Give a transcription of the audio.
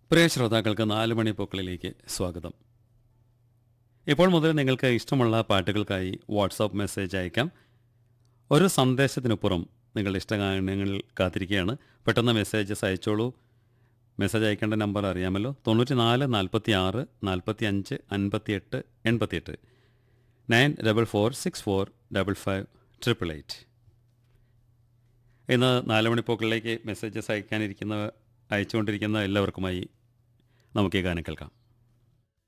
പ്രിയ ശ്രോതാക്കൾക്ക് നാല് മണി പൂക്കളിലേക്ക് സ്വാഗതം ഇപ്പോൾ മുതൽ നിങ്ങൾക്ക് ഇഷ്ടമുള്ള പാട്ടുകൾക്കായി വാട്സാപ്പ് മെസ്സേജ് അയക്കാം ഒരു സന്ദേശത്തിനപ്പുറം നിങ്ങളുടെ ഇഷ്ടഗാനങ്ങൾ കാത്തിരിക്കുകയാണ് പെട്ടെന്ന് മെസ്സേജസ് അയച്ചോളൂ മെസ്സേജ് അയക്കേണ്ട നമ്പർ അറിയാമല്ലോ തൊണ്ണൂറ്റി നാല് നാൽപ്പത്തി ആറ് നാൽപ്പത്തി അഞ്ച് അൻപത്തിയെട്ട് എൺപത്തിയെട്ട് nine double four six four double five triple eight ഇന്ന് നാല് മണിപ്പോക്കളിലേക്ക് മെസ്സേജസ് അയക്കാനിരിക്കുന്ന അയച്ചുകൊണ്ടിരിക്കുന്ന എല്ലാവർക്കുമായി നമുക്ക് ഈ ഗാനം കേൾക്കാം